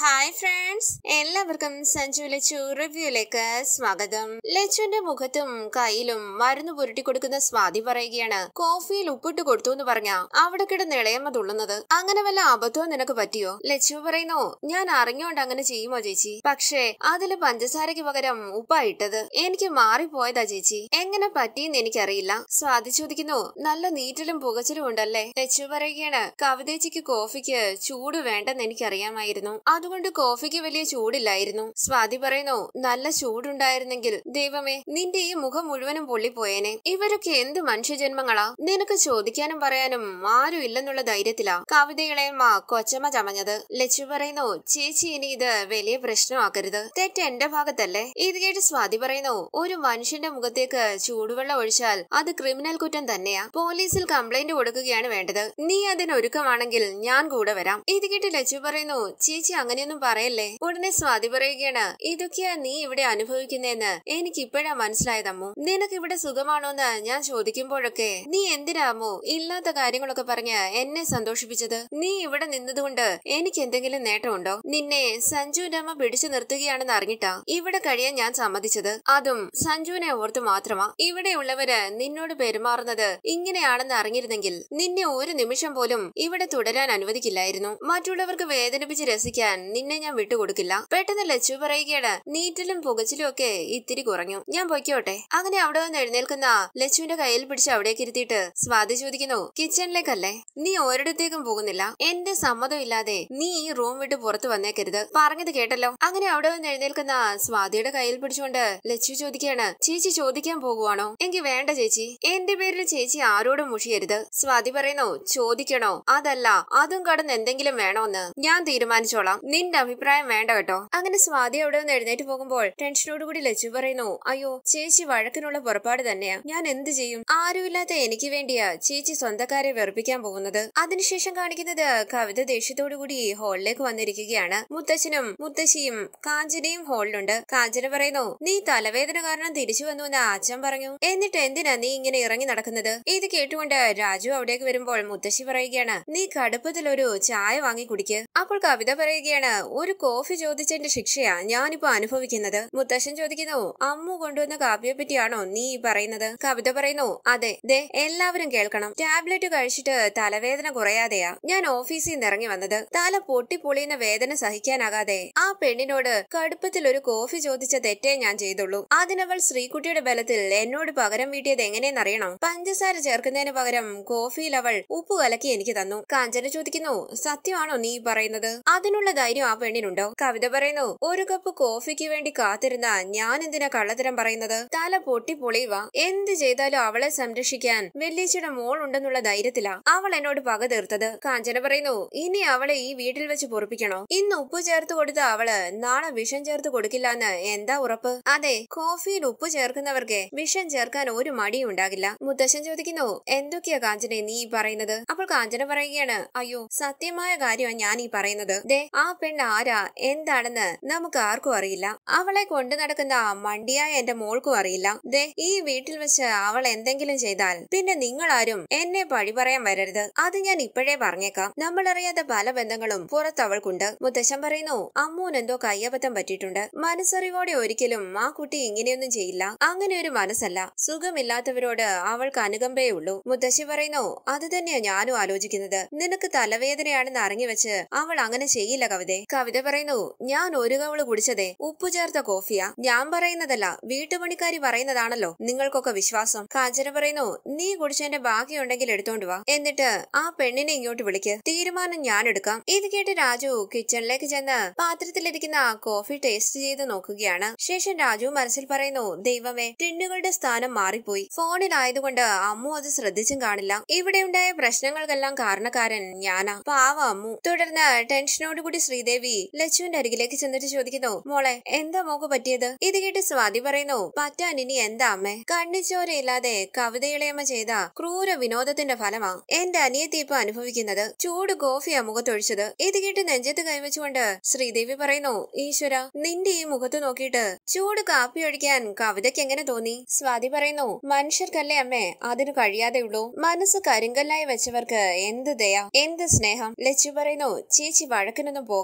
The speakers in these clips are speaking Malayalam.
ഹായ് ഫ്രണ്ട്സ് എല്ലാവർക്കും സഞ്ജു ലച്ചു റിവ്യൂയിലേക്ക് സ്വാഗതം ലച്ചുവിന്റെ മുഖത്തും കയ്യിലും മരുന്ന് പുരട്ടി കൊടുക്കുന്ന സ്വാതി പറയുകയാണ് കോഫിയിൽ ഉപ്പിട്ട് കൊടുത്തു എന്ന് പറഞ്ഞ അവിടെ കിടന്ന് ഇളയമ്മ തുള്ളുന്നത് അങ്ങനെ വല്ല അബദ്ധവും നിനക്ക് പറ്റിയോ ലച്ചു പറയുന്നു ഞാൻ അറിഞ്ഞോണ്ട് അങ്ങനെ ചെയ്യുമോ ചേച്ചി പക്ഷേ അതില് പഞ്ചസാരയ്ക്ക് പകരം ഉപ്പാ ഇട്ടത് എനിക്ക് മാറിപ്പോയതാ ചേച്ചി എങ്ങനെ പറ്റിയെന്ന് എനിക്കറിയില്ല സ്വാതി ചോദിക്കുന്നു നല്ല നീറ്റലും പുകച്ചിലും ഉണ്ടല്ലേ ലച്ചു പറയുകയാണ് കവിതേച്ചിക്ക് കോഫിക്ക് ചൂട് വേണ്ടെന്ന് എനിക്കറിയാമായിരുന്നു അതുകൊണ്ട് കോഫിക്ക് വലിയ ചൂടില്ലായിരുന്നു സ്വാതി പറയുന്നു നല്ല ചൂടുണ്ടായിരുന്നെങ്കിൽ ദൈവമേ നിന്റെ ഈ മുഖം മുഴുവനും പൊള്ളിപ്പോയേനെ ഇവരൊക്കെ എന്ത് മനുഷ്യജന്മങ്ങളാ നിനക്ക് ചോദിക്കാനും പറയാനും ആരും ഇല്ലെന്നുള്ള ധൈര്യത്തിലാ കവിതയിളയമ്മ കൊച്ചമ്മ ചമഞ്ഞത് ലച്ചു പറയുന്നു ചേച്ചി ഇനി ഇത് വലിയ പ്രശ്നമാക്കരുത് തെറ്റ് എന്റെ ഭാഗത്തല്ലേ ഇത് കേട്ട് സ്വാതി പറയുന്നു ഒരു മനുഷ്യന്റെ മുഖത്തേക്ക് ചൂടുവെള്ളം ഒഴിച്ചാൽ അത് ക്രിമിനൽ കുറ്റം തന്നെയാ പോലീസിൽ കംപ്ലൈന്റ് കൊടുക്കുകയാണ് വേണ്ടത് നീ അതിനൊരുക്കമാണെങ്കിൽ ഞാൻ കൂടെ വരാം ഇത് കേട്ട് ലച്ചു പറയുന്നു ചേച്ചി അങ്ങനെയൊന്നും പറയല്ലേ ഉടനെ സ്വാതി പറയുകയാണ് ഇതൊക്കെയാ നീ ഇവിടെ അനുഭവിക്കുന്നതെന്ന് എനിക്ക് ഇപ്പോഴാ മനസ്സിലായതമ്മു നിനക്ക് ഇവിടെ സുഖമാണോന്ന് ഞാൻ ചോദിക്കുമ്പോഴൊക്കെ നീ എന്തിനാമോ ഇല്ലാത്ത കാര്യങ്ങളൊക്കെ പറഞ്ഞ് എന്നെ സന്തോഷിപ്പിച്ചത് നീ ഇവിടെ നിന്നതുകൊണ്ട് എനിക്ക് എന്തെങ്കിലും നേട്ടമുണ്ടോ നിന്നെ സഞ്ജുവിന്റെ അമ്മ പിടിച്ചു നിർത്തുകയാണെന്ന് അറിഞ്ഞിട്ടാ ഇവിടെ കഴിയാൻ ഞാൻ സമ്മതിച്ചത് അതും സഞ്ജുവിനെ ഓർത്ത് മാത്രമാ ഇവിടെയുള്ളവര് നിന്നോട് പെരുമാറുന്നത് ഇങ്ങനെയാണെന്ന് അറിഞ്ഞിരുന്നെങ്കിൽ നിന്നെ ഒരു നിമിഷം പോലും ഇവിടെ തുടരാൻ അനുവദിക്കില്ലായിരുന്നു മറ്റുള്ളവർക്ക് വേദനിപ്പിച്ച് രസിക്കാൻ നിന്നെ ഞാൻ വിട്ടുകൊടുക്കില്ല പെട്ടെന്ന് ലച്ചു പറയുകയാണ് നീറ്റിലും പുകച്ചിലും ഒക്കെ ഇത്തിരി കുറഞ്ഞു ഞാൻ പൊയ്ക്കോട്ടെ അങ്ങനെ അവിടെ വന്ന് എഴുന്നേൽക്കുന്ന ലച്ചുവിന്റെ കയ്യിൽ പിടിച്ച് അവിടേക്ക് ഇരുത്തിയിട്ട് സ്വാതി ചോദിക്കുന്നു കിച്ചണിലേക്കല്ലേ നീ ഒരിടത്തേക്കും പോകുന്നില്ല എന്റെ സമ്മതം ഇല്ലാതെ നീ ഈ റൂം വിട്ട് പുറത്തു വന്നേക്കരുത് പറഞ്ഞത് കേട്ടല്ലോ അങ്ങനെ അവിടെ വന്ന് എഴുന്നേൽക്കുന്ന സ്വാതിയുടെ കയ്യിൽ പിടിച്ചുകൊണ്ട് ലച്ചു ചോദിക്കുകയാണ് ചേച്ചി ചോദിക്കാൻ പോകുവാണോ എങ്കിൽ വേണ്ട ചേച്ചി എന്റെ പേരിൽ ചേച്ചി ആരോടും മുഷിയരുത് സ്വാതി പറയുന്നു ചോദിക്കണോ അതല്ല അതും കടന്ന് എന്തെങ്കിലും വേണോന്ന് ഞാൻ തീരുമാനിച്ചോളാം നിന്റെ അഭിപ്രായം വേണ്ട കേട്ടോ അങ്ങനെ സ്വാതി അവിടെ നിന്ന് എഴുന്നേറ്റ് പോകുമ്പോൾ ടെൻഷനോടുകൂടി ലച്ചു പറയുന്നു അയ്യോ ചേച്ചി വഴക്കിനുള്ള പുറപ്പാട് തന്നെയാ ഞാൻ എന്ത് ചെയ്യും ആരുമില്ലാത്ത എനിക്ക് വേണ്ടിയാ ചേച്ചി സ്വന്തക്കാരെ വെറുപ്പിക്കാൻ പോകുന്നത് അതിനുശേഷം കാണിക്കുന്നത് കവിത ദേഷ്യത്തോടുകൂടി ഹാളിലേക്ക് വന്നിരിക്കുകയാണ് മുത്തച്ഛനും മുത്തശ്ശിയും കാഞ്ചനയും ഹാളിലുണ്ട് കാഞ്ചന പറയുന്നു നീ തലവേദന കാരണം തിരിച്ചു വന്നു എന്ന് അച്ഛൻ പറഞ്ഞു എന്നിട്ട് എന്തിനാ നീ ഇങ്ങനെ ഇറങ്ങി നടക്കുന്നത് ഇത് കേട്ടുകൊണ്ട് രാജു അവിടേക്ക് വരുമ്പോൾ മുത്തശ്ശി പറയുകയാണ് നീ കടുപ്പത്തിൽ ഒരു ചായ വാങ്ങി കുടിക്ക് അപ്പോൾ കവിത പറയുകയാണ് ഒരു കോഫി ചോദിച്ചതിന്റെ ശിക്ഷയാ ഞാനിപ്പോ അനുഭവിക്കുന്നത് മുത്തശ്ശൻ ചോദിക്കുന്നു അമ്മു കൊണ്ടുവന്ന കാപ്പിയെ പറ്റിയാണോ നീ ഈ പറയുന്നത് കവിത പറയുന്നു അതെ ദേ എല്ലാവരും കേൾക്കണം ടാബ്ലറ്റ് കഴിച്ചിട്ട് തലവേദന കുറയാതെയാ ഞാൻ ഓഫീസിൽ നിന്ന് ഇറങ്ങി വന്നത് തല പൊട്ടിപ്പൊളിയുന്ന വേദന സഹിക്കാനാകാതെ ആ പെണ്ണിനോട് കടുപ്പത്തിൽ ഒരു കോഫി ചോദിച്ച തെറ്റേ ഞാൻ ചെയ്തുള്ളൂ അതിനവൾ ശ്രീകുട്ടിയുടെ ബലത്തിൽ എന്നോട് പകരം വീട്ടിയത് എങ്ങനെയെന്നറിയണോ പഞ്ചസാര ചേർക്കുന്നതിന് പകരം കോഫിയിൽ അവൾ ഉപ്പ് കലക്കി എനിക്ക് തന്നു കാഞ്ചന ചോദിക്കുന്നു സത്യമാണോ നീ പറയുന്നത് അതിനുള്ള ധൈര്യം ആ പെണ്ണിനുണ്ടോ കവിത പറയുന്നു ഒരു കപ്പ് കോഫിക്ക് വേണ്ടി കാത്തിരുന്ന ഞാൻ എന്തിനാ കള്ളത്തരം പറയുന്നത് തല പൊട്ടി പൊളിയുക എന്ത് ചെയ്താലും അവളെ സംരക്ഷിക്കാൻ വെല്ലീച്ചയുടെ മോൾ ഉണ്ടെന്നുള്ള ധൈര്യത്തിലാ അവൾ എന്നോട് പക തീർത്തത് കാഞ്ചന പറയുന്നു ഇനി അവളെ ഈ വീട്ടിൽ വെച്ച് പൊറപ്പിക്കണോ ഇന്ന് ഉപ്പ് ചേർത്ത് കൊടുത്ത അവള് നാളെ വിഷം ചേർത്ത് കൊടുക്കില്ലെന്ന് എന്താ ഉറപ്പ് അതെ കോഫിയിൽ ഉപ്പ് ചേർക്കുന്നവർക്ക് വിഷം ചേർക്കാൻ ഒരു മടിയും ഉണ്ടാകില്ല മുത്തശ്ശൻ ചോദിക്കുന്നു എന്തൊക്കെയാ കാഞ്ചന നീ ഈ പറയുന്നത് അപ്പോൾ കാഞ്ചന പറയുകയാണ് അയ്യോ സത്യമായ കാര്യമാണ് ഞാൻ ഈ പറയുന്നത് ദേ ആ പെണ്ണ് ആരാ എന്താണെന്ന് നമുക്ക് ആർക്കും അറിയില്ല അവളെ കൊണ്ടു നടക്കുന്ന ആ മണ്ടിയായ എന്റെ മോൾക്കും അറിയില്ല ദേ ഈ വീട്ടിൽ വെച്ച് അവൾ എന്തെങ്കിലും ചെയ്താൽ പിന്നെ നിങ്ങൾ ആരും എന്നെ പഴി പറയാൻ വരരുത് അത് ഞാൻ ഇപ്പോഴേ പറഞ്ഞേക്കാം നമ്മൾ അറിയാത്ത പല ബന്ധങ്ങളും പുറത്ത് അവൾക്കുണ്ട് മുത്തശ്ശൻ പറയുന്നു അമ്മൂന് എന്തോ കയ്യബദ്ധം പറ്റിയിട്ടുണ്ട് മനസ്സറിവോടെ ഒരിക്കലും ആ കുട്ടി ഇങ്ങനെയൊന്നും ചെയ്യില്ല അങ്ങനെ ഒരു മനസ്സല്ല സുഖമില്ലാത്തവരോട് അവൾക്ക് അനുകമ്പയേ ഉള്ളൂ മുത്തശ്ശി പറയുന്നു അത് തന്നെയാ ഞാനും ആലോചിക്കുന്നത് നിനക്ക് തലവേദനയാണെന്ന് അറിഞ്ഞു വെച്ച് അവൾ അങ്ങനെ ചെയ്യില്ല കവിതെ കവിത പറയുന്നു ഞാൻ ഒരു കവള് കുടിച്ചതേ ഉപ്പു ചേർത്ത കോഫിയാ ഞാൻ പറയുന്നതല്ല വീട്ടുപണിക്കാരി പറയുന്നതാണല്ലോ നിങ്ങൾക്കൊക്കെ വിശ്വാസം കാഞ്ചന പറയുന്നു നീ കുടിച്ചതിന്റെ ബാക്കിയുണ്ടെങ്കിൽ എടുത്തോണ്ട് വാ എന്നിട്ട് ആ പെണ്ണിനെ ഇങ്ങോട്ട് വിളിക്ക് തീരുമാനം ഞാൻ എടുക്കാം ഇത് കേട്ട് രാജു കിച്ചണിലേക്ക് ചെന്ന് പാത്രത്തിലിരിക്കുന്ന ആ കോഫി ടേസ്റ്റ് ചെയ്ത് നോക്കുകയാണ് ശേഷം രാജു മനസ്സിൽ പറയുന്നു ദൈവമേ ടിന്നുകളുടെ സ്ഥാനം മാറിപ്പോയി ഫോണിലായതുകൊണ്ട് അമ്മു അത് ശ്രദ്ധിച്ചും കാണില്ല ഇവിടെ ഉണ്ടായ പ്രശ്നങ്ങൾക്കെല്ലാം കാരണക്കാരൻ ഞാനാ പാവ അമ്മു തുടർന്ന് ടെൻഷനോടുകൂടി ശ്രീദേവി ലച്ചുവിന്റെ അരികിലേക്ക് ചെന്നിട്ട് ചോദിക്കുന്നു മോളെ എന്താ മോക്ക് പറ്റിയത് ഇത് കേട്ട് സ്വാതി പറയുന്നു പറ്റാൻ ഇനി എന്താ അമ്മേ കണ്ണിച്ചോരയില്ലാതെ കവിതയിളയമ്മ ചെയ്ത ക്രൂര വിനോദത്തിന്റെ ഫലമാ എന്റെ അനിയത്തി ഇപ്പൊ അനുഭവിക്കുന്നത് ചൂട് കോഫിയാ മുഖത്തൊഴിച്ചത് ഇത് കേട്ട് നെഞ്ചത്ത് കൈവച്ചുകൊണ്ട് ശ്രീദേവി പറയുന്നു ഈശ്വര നിന്റെ ഈ മുഖത്ത് നോക്കിയിട്ട് ചൂട് കാപ്പി ഒഴിക്കാൻ കവിതയ്ക്ക് എങ്ങനെ തോന്നി സ്വാതി പറയുന്നു മനുഷ്യർക്കല്ലേ അമ്മേ അതിന് കഴിയാതെ ഉള്ളൂ മനസ്സ് കരിങ്കല്ലായി വെച്ചവർക്ക് എന്ത് ദയ എന്ത് സ്നേഹം ലച്ചു പറയുന്നു ചേച്ചി വഴക്കിനൊന്നും പോകരുത്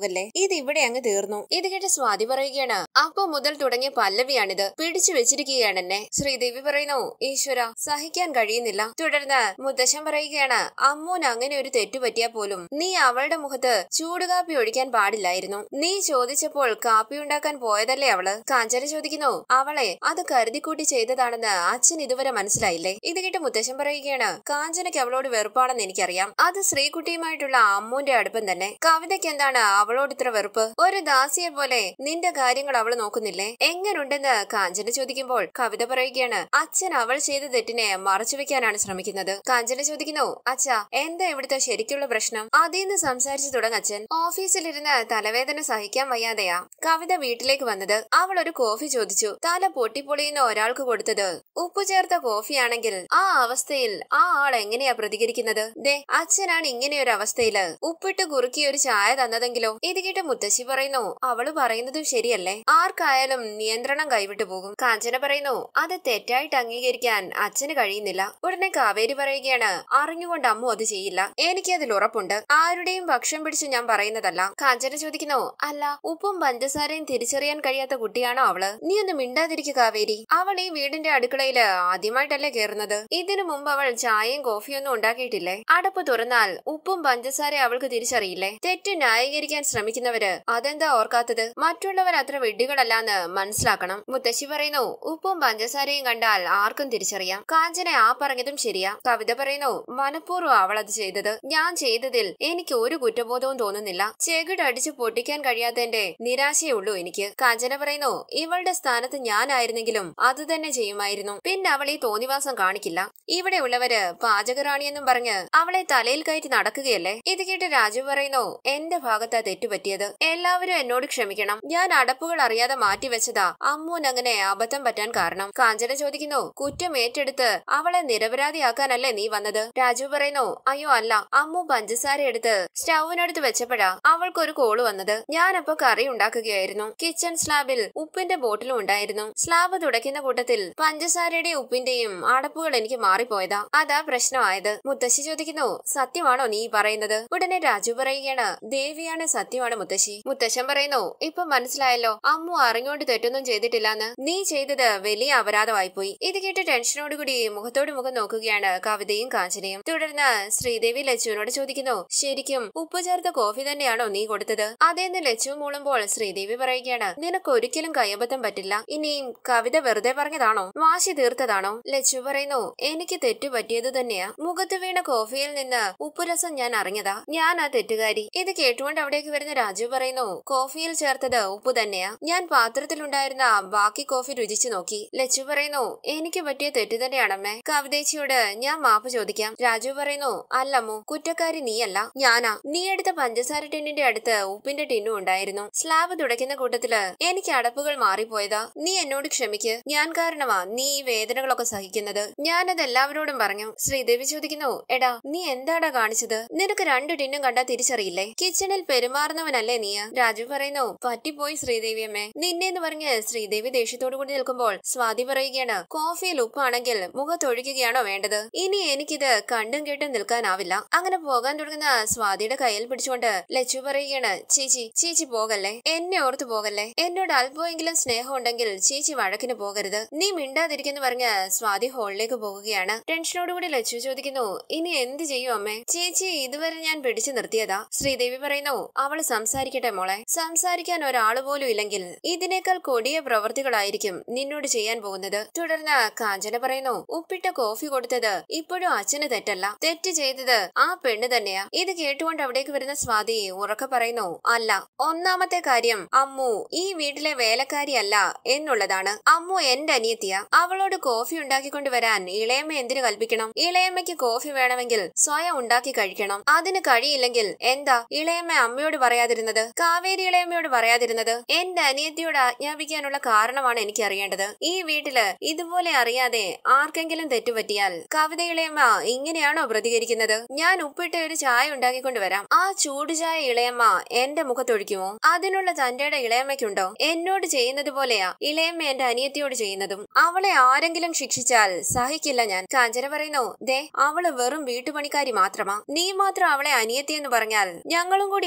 പോയതല്ലേ ഇത് ഇവിടെ അങ്ങ് തീർന്നു ഇത് കേട്ട് സ്വാതി പറയുകയാണ് അപ്പൊ മുതൽ തുടങ്ങിയ പല്ലവിയാണിത് പിടിച്ചു വെച്ചിരിക്കുകയാണ് എന്നെ ശ്രീദേവി പറയുന്നു ഈശ്വര സഹിക്കാൻ കഴിയുന്നില്ല തുടർന്ന് മുത്തശ്ശൻ പറയുകയാണ് അമ്മൂന് അങ്ങനെ ഒരു തെറ്റു പറ്റിയാൽ പോലും നീ അവളുടെ മുഖത്ത് ചൂടുകാപ്പി ഒഴിക്കാൻ പാടില്ലായിരുന്നു നീ ചോദിച്ചപ്പോൾ കാപ്പി ഉണ്ടാക്കാൻ പോയതല്ലേ അവള് കാഞ്ചന ചോദിക്കുന്നു അവളെ അത് കരുതിക്കൂട്ടി ചെയ്തതാണെന്ന് അച്ഛൻ ഇതുവരെ മനസ്സിലായില്ലേ ഇത് കേട്ട് മുത്തശ്ശൻ പറയുകയാണ് കാഞ്ചനയ്ക്ക് അവളോട് വെറുപ്പാണെന്ന് എനിക്കറിയാം അത് ശ്രീകുട്ടിയുമായിട്ടുള്ള അമ്മൂന്റെ അടുപ്പം തന്നെ കവിതയ്ക്ക് എന്താണ് അവളോട് ഇത്ര വെറുപ്പ് ഒരു ദാസിയെ പോലെ നിന്റെ കാര്യങ്ങൾ അവൾ നോക്കുന്നില്ലേ എങ്ങനുണ്ടെന്ന് കാഞ്ചന ചോദിക്കുമ്പോൾ കവിത പറയുകയാണ് അച്ഛൻ അവൾ ചെയ്ത തെറ്റിനെ മറച്ചു വെക്കാനാണ് ശ്രമിക്കുന്നത് കാഞ്ചന ചോദിക്കുന്നു അച്ഛാ എന്താ ഇവിടുത്തെ ശരിക്കുള്ള പ്രശ്നം അതീന്ന് സംസാരിച്ചു തുടങ്ങച്ചൻ ഓഫീസിലിരുന്ന് തലവേദന സഹിക്കാൻ വയ്യാതെയാ കവിത വീട്ടിലേക്ക് വന്നത് അവൾ ഒരു കോഫി ചോദിച്ചു തല പൊട്ടിപ്പൊളിയുന്ന ഒരാൾക്ക് കൊടുത്തത് ഉപ്പു ചേർത്ത കോഫിയാണെങ്കിൽ ആ അവസ്ഥയിൽ ആ ആൾ എങ്ങനെയാ പ്രതികരിക്കുന്നത് ദേ അച്ഛനാണ് ഇങ്ങനെ ഒരു അവസ്ഥയില് ഉപ്പിട്ട് കുറുക്കി ഒരു ചായ തന്നതെങ്കിലോ ഇത് കേട്ട് മുത്തശ്ശി പറയുന്നു അവള് പറയുന്നതും ശരിയല്ലേ ആർക്കായാലും നിയന്ത്രണം കൈവിട്ടു പോകും കാഞ്ചന പറയുന്നു അത് തെറ്റായിട്ട് അംഗീകരിക്കാൻ അച്ഛന് കഴിയുന്നില്ല ഉടനെ കാവേരി പറയുകയാണ് അറിഞ്ഞുകൊണ്ട് അമ്മു അത് ചെയ്യില്ല എനിക്കതിൽ ഉറപ്പുണ്ട് ആരുടെയും പക്ഷം പിടിച്ച് ഞാൻ പറയുന്നതല്ല കാഞ്ചന ചോദിക്കുന്നു അല്ല ഉപ്പും പഞ്ചസാരയും തിരിച്ചറിയാൻ കഴിയാത്ത കുട്ടിയാണോ അവള് നീ ഒന്ന് മിണ്ടാതിരിക്കുക കാവേരി അവൾ ഈ വീടിന്റെ അടുക്കളയില് ആദ്യമായിട്ടല്ലേ കയറുന്നത് ഇതിനു മുമ്പ് അവൾ ചായയും കോഫിയൊന്നും ഉണ്ടാക്കിയിട്ടില്ലേ അടപ്പ് തുറന്നാൽ ഉപ്പും പഞ്ചസാരയും അവൾക്ക് തിരിച്ചറിയില്ലേ തെറ്റ് ന്യായീകരിക്കാൻ ശ്രമിക്കുന്നവര് അതെന്താ ഓർക്കാത്തത് മറ്റുള്ളവർ അത്ര വെഡ്ഡികളല്ലാന്ന് മനസ്സിലാക്കണം മുത്തശ്ശി പറയുന്നു ഉപ്പും പഞ്ചസാരയും കണ്ടാൽ ആർക്കും തിരിച്ചറിയാം കാഞ്ചന ആ പറഞ്ഞതും ശരിയാ കവിത പറയുന്നു മനഃപൂർവ്വം അവൾ അത് ചെയ്തത് ഞാൻ ചെയ്തതിൽ എനിക്ക് ഒരു കുറ്റബോധവും തോന്നുന്നില്ല ചെകിട് അടിച്ചു പൊട്ടിക്കാൻ കഴിയാത്തതിന്റെ നിരാശയേ ഉള്ളൂ എനിക്ക് കാഞ്ചന പറയുന്നു ഇവളുടെ സ്ഥാനത്ത് ഞാനായിരുന്നെങ്കിലും അത് തന്നെ ചെയ്യുമായിരുന്നു പിന്നെ അവൾ ഈ തോന്നിവാസം കാണിക്കില്ല ഇവിടെ ഉള്ളവര് പാചകറാണിയെന്നും പറഞ്ഞ് അവളെ തലയിൽ കയറ്റി നടക്കുകയല്ലേ ഇത് കേട്ട് രാജു പറയുന്നു എന്റെ ഭാഗത്താ തെറ്റുപറ്റിയത് എല്ലാവരും എന്നോട് ക്ഷമിക്കണം ഞാൻ അടപ്പുകൾ അറിയാതെ മാറ്റിവെച്ചതാ അമ്മൂൻ അങ്ങനെ അബദ്ധം പറ്റാൻ കാരണം കാഞ്ചന ചോദിക്കുന്നു കുറ്റം ഏറ്റെടുത്ത് അവളെ നിരപരാധിയാക്കാനല്ലേ നീ വന്നത് രാജു പറയുന്നു അയ്യോ അല്ല അമ്മു പഞ്ചസാര എടുത്ത് സ്റ്റൗവിനടുത്ത് വെച്ചപ്പോഴാ അവൾക്കൊരു കോള് വന്നത് ഞാനപ്പോ കറി ഉണ്ടാക്കുകയായിരുന്നു കിച്ചൺ സ്ലാബിൽ ഉപ്പിന്റെ ബോട്ടിലും ഉണ്ടായിരുന്നു സ്ലാബ് തുടയ്ക്കുന്ന കൂട്ടത്തിൽ പഞ്ചസാരയുടെയും ഉപ്പിന്റെയും അടപ്പുകൾ എനിക്ക് മാറിപ്പോയതാ അതാ പ്രശ്നമായത് മുത്തശ്ശി ചോദിക്കുന്നു സത്യമാണോ നീ പറയുന്നത് ഉടനെ രാജു പറയുകയാണ് ദേവിയാണ് സത്യമാണ് മുത്തശ്ശി മുത്തശ്ശൻ പറയുന്നു ഇപ്പൊ മനസ്സിലായല്ലോ അമ്മു അറിഞ്ഞുകൊണ്ട് തെറ്റൊന്നും ചെയ്തിട്ടില്ലാന്ന് നീ ചെയ്തത് വലിയ അപരാധമായി പോയി ഇത് കേട്ട് ടെൻഷനോടുകൂടി മുഖത്തോട് മുഖം നോക്കുകയാണ് കവിതയും കാഞ്ചനയും തുടർന്ന് ശ്രീദേവി ലച്ചുവിനോട് ചോദിക്കുന്നു ശരിക്കും ഉപ്പ് ചേർത്ത കോഫി തന്നെയാണോ നീ കൊടുത്തത് അതേന്ന് ലച്ചു മൂളുമ്പോൾ ശ്രീദേവി പറയുകയാണ് നിനക്ക് ഒരിക്കലും കയ്യബദ്ധം പറ്റില്ല ഇനിയും കവിത വെറുതെ പറഞ്ഞതാണോ വാശി തീർത്തതാണോ ലച്ചു പറയുന്നു എനിക്ക് തെറ്റു പറ്റിയത് തന്നെയാ മുഖത്ത് വീണ കോഫിയിൽ നിന്ന് ഉപ്പുരസം ഞാൻ അറിഞ്ഞതാ ഞാൻ ആ തെറ്റുകാരി ഇത് കേട്ടുകൊണ്ട് അവിടേക്ക് വരുന്ന രാജു പറയുന്നു കോഫിയിൽ ചേർത്തത് ഉപ്പ് തന്നെയാ ഞാൻ പാത്രത്തിലുണ്ടായിരുന്ന ബാക്കി കോഫി രുചിച്ചു നോക്കി ലച്ചു പറയുന്നു എനിക്ക് പറ്റിയ തെറ്റ് തന്നെയാണമ്മേ കവിതേച്ചിയോട് ഞാൻ മാപ്പ് ചോദിക്കാം രാജു പറയുന്നു അല്ലമ്മു കുറ്റക്കാരി നീയല്ല ഞാനാ നീ എടുത്ത പഞ്ചസാര ടിന്നിന്റെ അടുത്ത് ഉപ്പിന്റെ ടിന്നും ഉണ്ടായിരുന്നു സ്ലാബ് തുടയ്ക്കുന്ന കൂട്ടത്തില് എനിക്ക് അടപ്പുകൾ മാറിപ്പോയതാ നീ എന്നോട് ക്ഷമിക്ക് ഞാൻ കാരണമാ നീ ഈ വേദനകളൊക്കെ സഹിക്കുന്നത് ഞാനത് എല്ലാവരോടും പറഞ്ഞു ശ്രീദേവി ചോദിക്കുന്നു എടാ നീ എന്താടാ കാണിച്ചത് നിനക്ക് രണ്ട് ടിന്നും കണ്ടാ തിരിച്ചറിയില്ലേ കിച്ചണിൽ പെരുമാറുന്നവനല്ലേ നീ രാജു പറയുന്നു പറ്റിപ്പോയി ശ്രീദേവി അമ്മേ നിന്നെന്ന് പറഞ്ഞ് ശ്രീദേവി ദേഷ്യത്തോടു കൂടി നിൽക്കുമ്പോൾ സ്വാതി പറയുകയാണ് കോഫിയിൽ ഉപ്പാണെങ്കിൽ മുഖത്തൊഴിക്കുകയാണോ വേണ്ടത് ഇനി എനിക്കിത് കണ്ടും കേട്ടും നിൽക്കാനാവില്ല അങ്ങനെ പോകാൻ തുടങ്ങുന്ന സ്വാതിയുടെ കയ്യിൽ പിടിച്ചുകൊണ്ട് ലച്ചു പറയുകയാണ് ചേച്ചി ചേച്ചി പോകല്ലേ എന്നെ ഓർത്തു പോകല്ലേ എന്നോട് അല്പമെങ്കിലും സ്നേഹം ഉണ്ടെങ്കിൽ ചേച്ചി വഴക്കിന് പോകരുത് നീ മിണ്ടാതിരിക്കുന്നു പറഞ്ഞ് സ്വാതി ഹോളിലേക്ക് പോകുകയാണ് ടെൻഷനോടുകൂടി ലച്ചു ചോദിക്കുന്നു ഇനി എന്ത് ചെയ്യും അമ്മേ ചേച്ചി ഇതുവരെ ഞാൻ പിടിച്ചു നിർത്തിയതാ ശ്രീദേവി പറയുന്നു അവള് സംസാരിക്കട്ടെ മോളെ സംസാരിക്കാൻ ഒരാള് പോലും ഇല്ലെങ്കിൽ ഇതിനേക്കാൾ കൊടിയ പ്രവൃത്തികളായിരിക്കും നിന്നോട് ചെയ്യാൻ പോകുന്നത് തുടർന്ന് കാഞ്ചന പറയുന്നു ഉപ്പിട്ട കോഫി കൊടുത്തത് ഇപ്പോഴും അച്ഛന് തെറ്റല്ല തെറ്റ് ചെയ്തത് ആ പെണ്ണ് തന്നെയാ ഇത് കേട്ടുകൊണ്ട് അവിടേക്ക് വരുന്ന സ്വാതി ഉറക്കെ പറയുന്നു അല്ല ഒന്നാമത്തെ കാര്യം അമ്മു ഈ വീട്ടിലെ വേലക്കാരിയല്ല എന്നുള്ളതാണ് അമ്മു എന്റെ അനിയത്തിയ അവളോട് കോഫി ഉണ്ടാക്കിക്കൊണ്ട് വരാൻ ഇളയമ്മ എന്തിനു കൽപ്പിക്കണം ഇളയമ്മയ്ക്ക് കോഫി വേണമെങ്കിൽ സ്വയം ഉണ്ടാക്കി കഴിക്കണം അതിന് കഴിയില്ലെങ്കിൽ എന്താ ഇളയമ്മ അമ്മയോട് പറയാതിരുന്നത് കാവേരി ഇളയമ്മയോട് പറയാതിരുന്നത് എന്റെ അനിയത്തിയോട് ആജ്ഞാപിക്കാനുള്ള കാരണമാണ് എനിക്ക് അറിയേണ്ടത് ഈ വീട്ടില് ഇതുപോലെ അറിയാതെ ആർക്കെങ്കിലും തെറ്റുപറ്റിയാൽ കവിത ഇളയമ്മ ഇങ്ങനെയാണോ പ്രതികരിക്കുന്നത് ഞാൻ ഉപ്പിട്ട ഒരു ചായ ഉണ്ടാക്കിക്കൊണ്ട് വരാം ആ ചൂട് ചായ ഇളയമ്മ എന്റെ മുഖത്തൊഴിക്കുമോ അതിനുള്ള തന്റെ ഇളയമ്മയ്ക്കുണ്ടോ എന്നോട് ചെയ്യുന്നത് പോലെയാ ഇളയമ്മ എന്റെ അനിയത്തിയോട് ചെയ്യുന്നതും അവളെ ആരെങ്കിലും ശിക്ഷിച്ചാൽ സഹിക്കില്ല ഞാൻ കാഞ്ചന പറയുന്നു ദേ അവള് വെറും വീട്ടുപണിക്കാരി മാത്രമാ നീ മാത്രം അവളെ അനിയത്തി എന്ന് പറഞ്ഞാൽ ഞങ്ങളും കൂടി അത്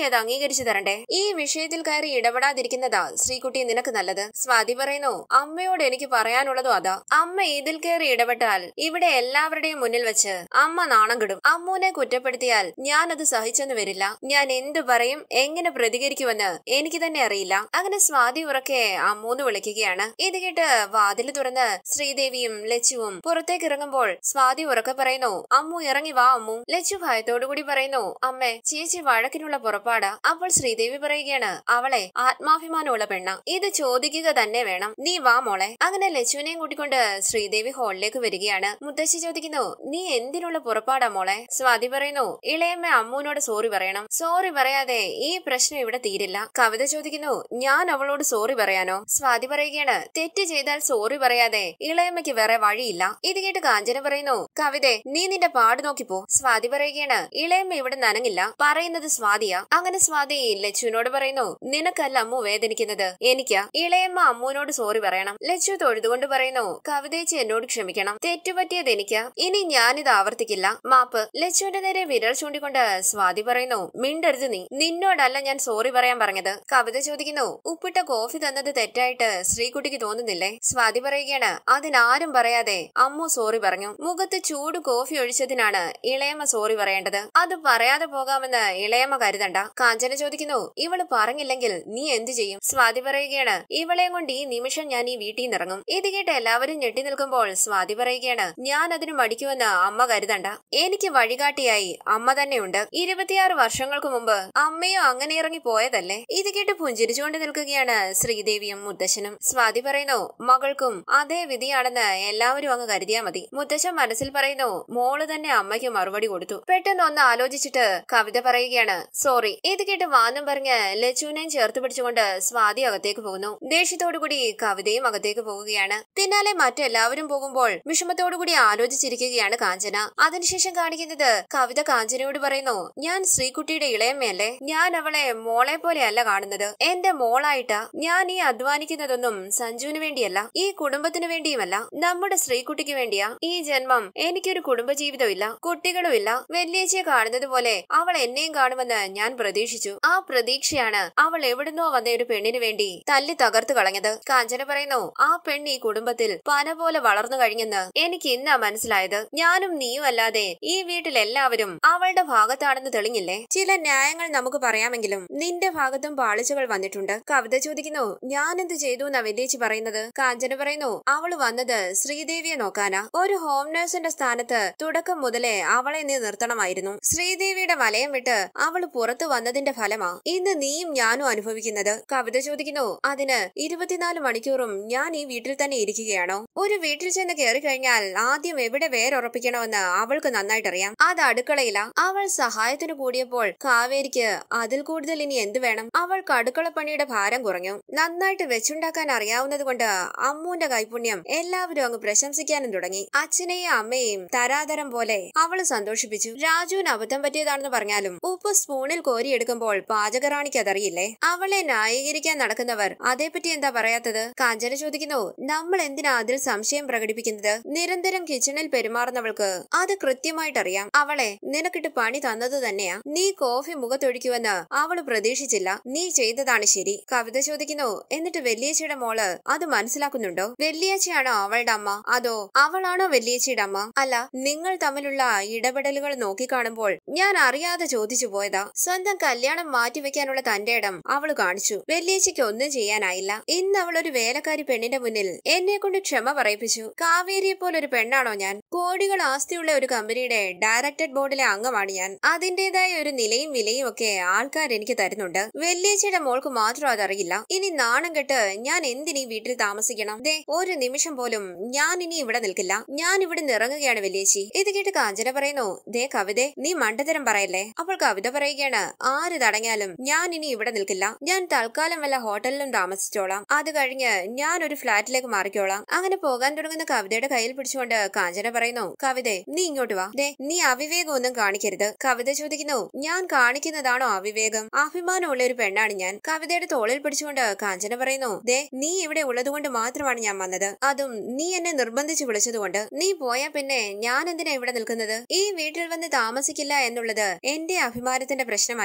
ക്രമീകരിച്ചു തരണ്ടേ ഈ വിഷയത്തിൽ കയറി ഇടപെടാതിരിക്കുന്നതാ ശ്രീകുട്ടി നിനക്ക് നല്ലത് സ്വാതി പറയുന്നു അമ്മയോട് എനിക്ക് പറയാനുള്ളതും അതാ അമ്മ ഇതിൽ കയറി ഇടപെട്ടാൽ ഇവിടെ എല്ലാവരുടെയും മുന്നിൽ വെച്ച് അമ്മ നാണം കെടും അമ്മൂനെ കുറ്റപ്പെടുത്തിയാൽ ഞാനത് സഹിച്ചെന്ന് വരില്ല ഞാൻ എന്തു പറയും എങ്ങനെ പ്രതികരിക്കുമെന്ന് എനിക്ക് തന്നെ അറിയില്ല അങ്ങനെ സ്വാതി ഉറക്കെ അമ്മൂന്ന് വിളിക്കുകയാണ് ഇത് കേട്ട് വാതിൽ തുറന്ന് ശ്രീദേവിയും ലച്ചുവും പുറത്തേക്ക് ഇറങ്ങുമ്പോൾ സ്വാതി ഉറക്കെ പറയുന്നു അമ്മു ഇറങ്ങി വാ അമ്മു ലച്ചു ഭയത്തോടു കൂടി പറയുന്നു അമ്മേ ചേച്ചി വഴക്കിനുള്ള പുറപ്പാടാ അപ്പോൾ ശ്രീദേവി പറയുകയാണ് അവളെ ആത്മാഭിമാനമുള്ള പെണ്ണ ഇത് ചോദിക്കുക തന്നെ വേണം നീ വാ മോളെ അങ്ങനെ ലച്ചുവിനെയും കൂട്ടിക്കൊണ്ട് ശ്രീദേവി ഹാളിലേക്ക് വരികയാണ് മുത്തശ്ശി ചോദിക്കുന്നു നീ എന്തിനുള്ള പുറപ്പാടാ മോളെ സ്വാതി പറയുന്നു ഇളയമ്മ അമ്മൂനോട് സോറി പറയണം സോറി പറയാതെ ഈ പ്രശ്നം ഇവിടെ തീരില്ല കവിത ചോദിക്കുന്നു ഞാൻ അവളോട് സോറി പറയാനോ സ്വാതി പറയുകയാണ് തെറ്റ് ചെയ്താൽ സോറി പറയാതെ ഇളയമ്മയ്ക്ക് വേറെ വഴിയില്ല ഇത് കേട്ട് കാഞ്ചന പറയുന്നു കവിതെ നീ നിന്റെ പാട് നോക്കിപ്പോ സ്വാതി പറയുകയാണ് ഇളയമ്മ ഇവിടെ നനങ്ങില്ല പറയുന്നത് സ്വാതിയാ അങ്ങനെ സ്വാതി ലച്ചുവിനോട് പറയുന്നു നിനക്കല്ല അമ്മു വേദനിക്കുന്നത് എനിക്ക് ഇളയമ്മ അമ്മൂനോട് സോറി പറയണം ലച്ചു തൊഴുതുകൊണ്ട് പറയുന്നു കവിതേച്ചി എന്നോട് ക്ഷമിക്കണം തെറ്റുപറ്റിയത് എനിക്ക് ഇനി ഞാനിത് ആവർത്തിക്കില്ല മാപ്പ് ലച്ചുവിന്റെ നേരെ വിരൽ ചൂണ്ടിക്കൊണ്ട് സ്വാതി പറയുന്നു മിണ്ടരുത് നീ നിന്നോടല്ല ഞാൻ സോറി പറയാൻ പറഞ്ഞത് കവിത ചോദിക്കുന്നു ഉപ്പിട്ട കോഫി തന്നത് തെറ്റായിട്ട് ശ്രീകുട്ടിക്ക് തോന്നുന്നില്ലേ സ്വാതി പറയുകയാണ് അതിനാരും പറയാതെ അമ്മു സോറി പറഞ്ഞു മുഖത്ത് ചൂട് കോഫി ഒഴിച്ചതിനാണ് ഇളയമ്മ സോറി പറയേണ്ടത് അത് പറയാതെ പോകാമെന്ന് ഇളയമ്മ കരുതണ്ട കാഞ്ചന ചോദിക്കുന്നു ഇവള് പറഞ്ഞില്ലെങ്കിൽ നീ എന്തു ചെയ്യും സ്വാതി പറയുകയാണ് ഇവളെയും കൊണ്ട് ഈ നിമിഷം ഞാൻ ഈ വീട്ടിൽ നിന്ന് ഇറങ്ങും ഇത് കേട്ട് എല്ലാവരും ഞെട്ടി നിൽക്കുമ്പോൾ സ്വാതി പറയുകയാണ് ഞാൻ അതിന് മടിക്കുമെന്ന് അമ്മ കരുതണ്ട എനിക്ക് വഴികാട്ടിയായി അമ്മ തന്നെയുണ്ട് ഇരുപത്തിയാറ് വർഷങ്ങൾക്ക് മുമ്പ് അമ്മയോ അങ്ങനെ ഇറങ്ങി പോയതല്ലേ ഇത് കേട്ട് പുഞ്ചിരിച്ചുകൊണ്ട് നിൽക്കുകയാണ് ശ്രീദേവിയും മുത്തശ്ശനും സ്വാതി പറയുന്നു മകൾക്കും അതേ വിധിയാണെന്ന് എല്ലാവരും അങ്ങ് കരുതിയാ മതി മുത്തശ്ശൻ മനസ്സിൽ പറയുന്നു മോള് തന്നെ അമ്മയ്ക്ക് മറുപടി കൊടുത്തു പെട്ടെന്ന് ഒന്ന് ആലോചിച്ചിട്ട് കവിത പറയുകയാണ് സോറി ഇത് കേട്ട് വാന്നും പറഞ്ഞ് ലച്ചുവിനെയും ചേർത്ത് പിടിച്ചുകൊണ്ട് സ്വാതി അകത്തേക്ക് പോകുന്നു ദേഷ്യത്തോടുകൂടി കവിതയും അകത്തേക്ക് പോവുകയാണ് പിന്നാലെ മറ്റെല്ലാവരും പോകുമ്പോൾ വിഷമത്തോടുകൂടി ആലോചിച്ചിരിക്കുകയാണ് കാഞ്ചന അതിനുശേഷം കാണിക്കുന്നത് കവിത കാഞ്ചനയോട് പറയുന്നു ഞാൻ ശ്രീകുട്ടിയുടെ ഇളയമ്മയല്ലേ ഞാൻ അവളെ മോളെ പോലെയല്ല കാണുന്നത് എന്റെ മോളായിട്ടാ ഞാൻ ഈ അധ്വാനിക്കുന്നതൊന്നും സഞ്ജുവിന് വേണ്ടിയല്ല ഈ കുടുംബത്തിന് വേണ്ടിയുമല്ല നമ്മുടെ ശ്രീകുട്ടിക്ക് വേണ്ടിയാ ഈ ജന്മം എനിക്കൊരു കുടുംബജീവിതമില്ല കുട്ടികളുമില്ല വെല്ലിയേച്ചിയെ കാണുന്നത് പോലെ അവൾ എന്നെയും കാണുമെന്ന് ഞാൻ പ്രതീക്ഷിച്ചു ആ പ്രതീക്ഷയാണ് അവൾ എവിടുന്നോ വന്ന ഒരു പെണ്ണിന് വേണ്ടി തല്ലി തകർത്തു കളഞ്ഞത് കാഞ്ചന പറയുന്നു ആ പെണ്ണ് ഈ കുടുംബത്തിൽ പന പോലെ വളർന്നു കഴിഞ്ഞെന്ന് എനിക്ക് ഇന്നാ മനസ്സിലായത് ഞാനും നീയും അല്ലാതെ ഈ വീട്ടിൽ എല്ലാവരും അവളുടെ ഭാഗത്താണെന്ന് തെളിഞ്ഞില്ലേ ചില ന്യായങ്ങൾ നമുക്ക് പറയാമെങ്കിലും നിന്റെ ഭാഗത്തും പാളിച്ചകൾ വന്നിട്ടുണ്ട് കവിത ചോദിക്കുന്നു ഞാൻ എന്ത് ചെയ്തു എന്നാ വെല്ലേച്ചി പറയുന്നത് കാഞ്ചന പറയുന്നു അവള് വന്നത് ശ്രീദേവിയെ നോക്കാനാ ഒരു ഹോം നഴ്സിന്റെ സ്ഥാനത്ത് തുടക്കം മുതലേ അവളെ നീ നിർത്തണമായിരുന്നു ശ്രീദേവിയുടെ വലയം വിട്ട് അവള് പുറത്തു വന്നതിന്റെ ഫലമാ ഇന്ന് നീയും ഞാനും അനുഭവിക്കുന്നത് കവിത ചോദിക്കുന്നു അതിന് ഇരുപത്തിനാല് മണിക്കൂറും ഞാൻ ഈ വീട്ടിൽ തന്നെ ഇരിക്കുകയാണോ ഒരു വീട്ടിൽ ചെന്ന് കയറി കഴിഞ്ഞാൽ ആദ്യം എവിടെ വേരുറപ്പിക്കണമെന്ന് അവൾക്ക് നന്നായിട്ടറിയാം അത് അടുക്കളയില അവൾ സഹായത്തിന് കൂടിയപ്പോൾ കാവേരിക്ക് അതിൽ കൂടുതൽ ഇനി എന്ത് വേണം അവൾക്ക് അടുക്കളപ്പണിയുടെ ഭാരം കുറഞ്ഞു നന്നായിട്ട് വെച്ചുണ്ടാക്കാൻ അറിയാവുന്നത് കൊണ്ട് അമ്മൂന്റെ കൈപുണ്യം എല്ലാവരും അങ്ങ് പ്രശംസിക്കാനും തുടങ്ങി അച്ഛനെയും അമ്മയെയും തരാതരം പോലെ അവള് സന്തോഷിപ്പിച്ചു രാജുവിന് അബദ്ധം പറ്റിയതാണെന്ന് പറഞ്ഞാലും ഉപ്പ് സ്പൂണിൽ കോരിയെടുക്കുമ്പോൾ പാചകറാണിക്ക് അതറിയില്ലേ അവളെ ന്യായീകരിക്കാൻ നടക്കുന്നവർ അതേപ്പറ്റി എന്താ പറയാത്തത് കാഞ്ചന ചോദിക്കുന്നു നമ്മൾ എന്തിനാ അതിൽ സംശയം പ്രകടിപ്പിക്കുന്നത് നിരന്തരം കിച്ചണിൽ പെരുമാറുന്നവൾക്ക് അത് കൃത്യമായിട്ടറിയാം അവളെ നിനക്കിട്ട് പണി തന്നത് തന്നെയാ നീ കോഫി മുഖത്തൊഴിക്കുമെന്ന് അവള് പ്രതീക്ഷിച്ചില്ല നീ ചെയ്തതാണ് ശരി കവിത ചോദിക്കുന്നു എന്നിട്ട് വെല്ലിയച്ചയുടെ മോള് അത് മനസ്സിലാക്കുന്നുണ്ടോ വെല്ലിയച്ചയാണോ അവളുടെ അമ്മ അതോ അവളാണോ വെല്ലിയച്ചയുടെ അമ്മ അല്ല നിങ്ങൾ തമ്മിലുള്ള ഇടപെടലുകൾ നോക്കിക്കാണുമ്പോൾ ഞാൻ അറിയാതെ ചോദിച്ചു പോയതാ സ്വന്തം കല്യാണം മാറ്റിവെക്കാനുള്ള തന്റെ ഇടം അവള് കാണിച്ചു വെല്ലിയച്ചയ്ക്ക് ഒന്നും ചെയ്യാനായില്ല ഇന്ന് അവൾ ഒരു വേലക്കാരി പെണ്ണിന്റെ മുന്നിൽ എന്നെ കൊണ്ട് ക്ഷമ പറയിപ്പിച്ചു കാവേരിയെ പോലൊരു പെണ്ണാണോ ഞാൻ കോടികൾ ആസ്തിയുള്ള ഒരു കമ്പനിയുടെ ഡയറക്ടഡ് ബോർഡിലെ അംഗമാണ് ഞാൻ അതിന്റേതായ ഒരു നിലയും വിലയും ഒക്കെ ആൾക്കാർ എനിക്ക് തരുന്നുണ്ട് വെല്ലിയച്ചയുടെ മോൾക്ക് മാത്രം അതറിയില്ല ഇനി നാണം കെട്ട് ഞാൻ എന്തിനീ വീട്ടിൽ താമസിക്കണം ദേ ഒരു നിമിഷം പോലും ഞാൻ ഇനി ഇവിടെ നിൽക്കില്ല ഞാൻ ഇവിടെ നിറങ്ങുകയാണ് വെല്ലിയേച്ചി ഇത് കേട്ട് കാഞ്ചന പറയുന്നു ദേ കവിതേ നീ മണ്ടത്തരം പറയല്ലേ അപ്പോൾ കവിത പറയുകയാണ് ആര് തടഞ്ഞാലും ഞാൻ ഇനി ഇവിടെ നിൽക്കില്ല ഞാൻ തൽക്കാലം വല്ല ഹോട്ടലിലും താമസിച്ചോളാം അത് കഴിഞ്ഞ് ഞാൻ ഒരു ഫ്ലാറ്റിലേക്ക് മാറിക്കോളാം അങ്ങനെ പോകാൻ തുടങ്ങുന്ന കവിതയുടെ കയ്യിൽ പിടിച്ചുകൊണ്ട് കാഞ്ചന പറയുന്നു കവിതേ നീ ഇങ്ങോട്ട് വാ ദേ നീ അവിവേകം ഒന്നും കാണിക്കരുത് കവിത ചോദിക്കുന്നു ഞാൻ കാണിക്കുന്നതാണോ അവിവേകം അഭിമാനമുള്ള ഒരു പെണ്ണാണ് ഞാൻ കവിതയുടെ തോളിൽ പിടിച്ചുകൊണ്ട് കാഞ്ചന പറയുന്നു ദേ നീ ഇവിടെ ഉള്ളതുകൊണ്ട് മാത്രമാണ് ഞാൻ വന്നത് അതും നീ എന്നെ നിർബന്ധിച്ച് വിളിച്ചതുകൊണ്ട് നീ പോയാ പിന്നെ ഞാൻ എന്തിനാ ഇവിടെ നിൽക്കുന്നത് ഈ വീട്ടിൽ വന്ന് താമസിക്കില്ല എന്നുള്ളത് എന്റെ അഭിമാനത്തിന്റെ പ്രശ്നമായിരുന്നു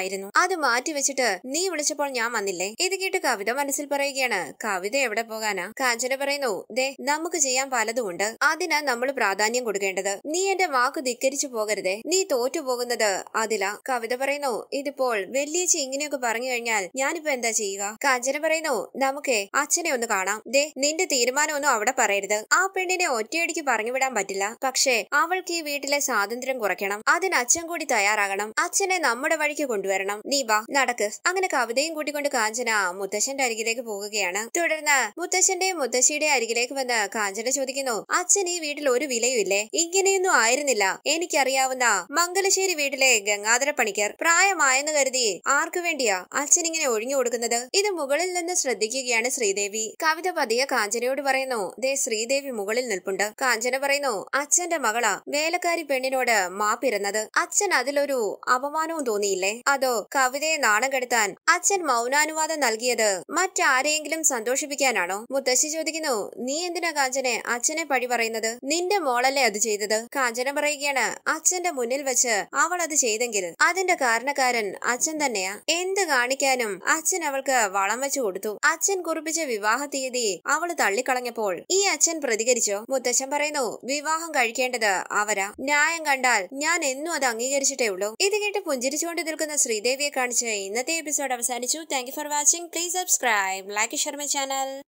അത് മാറ്റി വെച്ചിട്ട് നീ വിളിച്ചപ്പോൾ ഞാൻ വന്നില്ലേ ഇത് കേട്ട് കവിത മനസ്സിൽ പറയുകയാണ് കവിത എവിടെ പോകാനാ കാഞ്ചന പറയുന്നു ദേ നമുക്ക് ചെയ്യാൻ പലതുമുണ്ട് അതിനാ നമ്മൾ പ്രാധാന്യം കൊടുക്കേണ്ടത് നീ എന്റെ വാക്ക് ധിക്കരിച്ചു പോകരുതേ നീ തോറ്റു പോകുന്നത് അതില കവിത പറയുന്നു ഇതിപ്പോൾ വെള്ളിയേച്ചി ഇങ്ങനെയൊക്കെ പറഞ്ഞു കഴിഞ്ഞാൽ ഞാനിപ്പോ എന്താ ചെയ്യുക കാഞ്ചന പറയുന്നു നമുക്കേ അച്ഛനെ ഒന്ന് കാണാം ദേ നിന്റെ തീരുമാനമൊന്നും അവിടെ പറയരുത് ആ പെണ്ണിനെ ഒറ്റയടിക്ക് പറഞ്ഞു വിടാൻ പറ്റില്ല പക്ഷേ അവൾക്ക് ഈ വീട്ടിലെ സ്വാതന്ത്ര്യം കുറയ്ക്കണം അതിന് അച്ഛൻ കൂടി തയ്യാറാകണം അച്ഛനെ നമ്മുടെ വഴിക്ക് കൊണ്ടുവരണം നീ വാ നടക്ക് അങ്ങനെ കവിതയും കൂട്ടിക്കൊണ്ട് കാഞ്ചന മുത്തശ്ശന്റെ അരികിലേക്ക് പോകുകയാണ് തുടർന്ന് മുത്തശ്ശന്റെയും മുത്തശ്ശിയുടെയും അരികിലേക്ക് വന്ന് കാഞ്ചന ചോദിക്കുന്നു അച്ഛൻ ഈ വീട്ടിൽ ഒരു വിലയും ഇല്ലേ ഇങ്ങനെയൊന്നും ആയിരുന്നില്ല എനിക്കറിയാവുന്ന മംഗലശ്ശേരി വീട്ടിലെ ഗംഗാധര പണിക്കർ പ്രായമായെന്ന് കരുതി ആർക്കു വേണ്ടിയാ അച്ഛൻ ഇങ്ങനെ ഒഴിഞ്ഞു കൊടുക്കുന്നത് ഇത് മുകളിൽ നിന്ന് ശ്രദ്ധിക്കുകയാണ് ശ്രീദേവി കവിത പതിയെ കാഞ്ചനയോട് പറയുന്നു ദേ ശ്രീദേവി മുകളിൽ നിൽപ്പുണ്ട് കാഞ്ചന പറയുന്നു അച്ഛന്റെ മകളാ വേലക്കാരി പെണ്ണിനോട് മാപ്പിരുന്നത് അച്ഛൻ അതിലൊരു അപമാനവും തോന്നിയില്ലേ അതോ കവിതയെ നാണം കെടുത്താൻ അച്ഛൻ മൗനാനുവാദം നൽകിയത് മറ്റാരെയെങ്കിലും സന്തോഷിപ്പിക്കാനാണോ മുത്തശ്ശി ചോദിക്കുന്നു നീ എന്തിനാ കാഞ്ചനെ അച്ഛനെ പഴി പറയുന്നത് നിന്റെ മോളല്ലേ അത് ചെയ്തത് കാഞ്ചന പറയുകയാണ് അച്ഛന്റെ മുന്നിൽ വെച്ച് അവൾ അത് ചെയ്തെങ്കിൽ അതിന്റെ കാരണക്കാരൻ അച്ഛൻ തന്നെയാ എന്ത് കാണിക്കാനും അച്ഛൻ അവൾക്ക് വളം വെച്ചു കൊടുത്തു അച്ഛൻ കുറിപ്പിച്ച വിവാഹ തീയതി അവൾ തള്ളിക്കളഞ്ഞപ്പോൾ ഈ അച്ഛൻ പ്രതികരിച്ചോ മുത്തച്ഛൻ പറയുന്നു വിവാഹം കഴിക്കേണ്ടത് അവരാ ന്യായം കണ്ടാൽ ഞാൻ എന്നും അത് അംഗീകരിച്ചിട്ടേ ഉള്ളൂ ഇത് കേട്ട് പുഞ്ചിരിച്ചുകൊണ്ട് നിൽക്കുന്ന ശ്രീദേവിയെ കാണിച്ച് ഇന്നത്തെ എപ്പിസോഡ് അവസാനിച്ചു thank you for watching please subscribe like Sharma channel